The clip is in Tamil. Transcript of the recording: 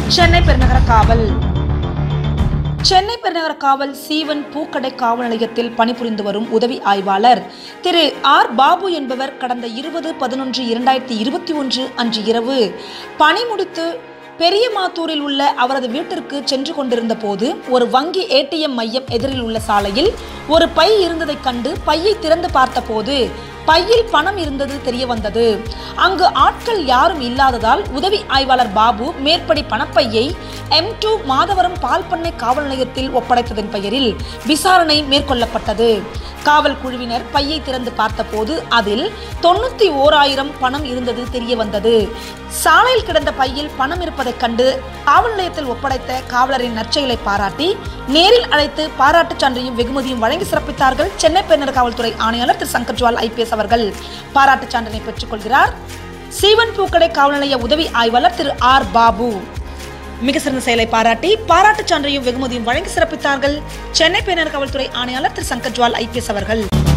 சென்னை பெருநகர காவல் சென்னை பெருநகர காவல் சீவன் பூக்கடை காவல் நிலையத்தில் பணிபுரிந்து வரும் உதவி ஆய்வாளர் திரு ஆர் பாபு என்பவர் கடந்த இருபது பதினொன்று இரண்டாயிரத்தி இருபத்தி ஒன்று அன்று இரவு பணி முடித்து பெரியமாத்தூரில் உள்ள அவரது வீட்டிற்கு சென்று கொண்டிருந்த போது ஒரு வங்கி ஏடிஎம் மையம் எதிரில் உள்ள சாலையில் ஒரு பை இருந்ததைக் கண்டு பையை திறந்து பார்த்தபோது பையில் பணம் இருந்தது தெரிய வந்தது அங்கு ஆட்கள் யாரும் இல்லாததால் உதவி ஆய்வாளர் பாபு மேற்படி பணப்பையை எம் டூ மாதவரம் பால் பண்ணை காவல் நிலையத்தில் ஒப்படைத்ததன் பெயரில் விசாரணை மேற்கொள்ளப்பட்டது காவல் குழுவினர் பையை திறந்து பார்த்தபோது அதில் தொண்ணூத்தி ஓராயிரம் பணம் இருந்தது தெரிய வந்தது சாலையில் கிடந்த பையில் பணம் இருப்பதைக் கண்டு காவல் நிலையத்தில் ஒப்படைத்த காவலரின் நற்செயலை பாராட்டி நேரில் அழைத்து பாராட்டுச் சான்றையும் வெகுமதியும் வழங்கி சிறப்பித்தார்கள் சென்னை பெருநகர காவல்துறை ஆணையாளர் திரு சங்கர் ஜுவால் ஐபிஎஸ் அவர்கள் பாராட்டுச் சான்றினை பெற்றுக்கொள்கிறார் சீவன் பூக்கடை காவல் நிலைய உதவி ஆய்வாளர் திரு ஆர் பாபு மிக சிறந்த செயலை பாராட்டி பாராட்டுச் சான்றையும் வெகுமதியும் வழங்கி சிறப்பித்தார்கள் சென்னை பெருநகர காவல்துறை ஆணையாளர் திரு சங்கர் ஜுவால் ஐபிஎஸ் அவர்கள்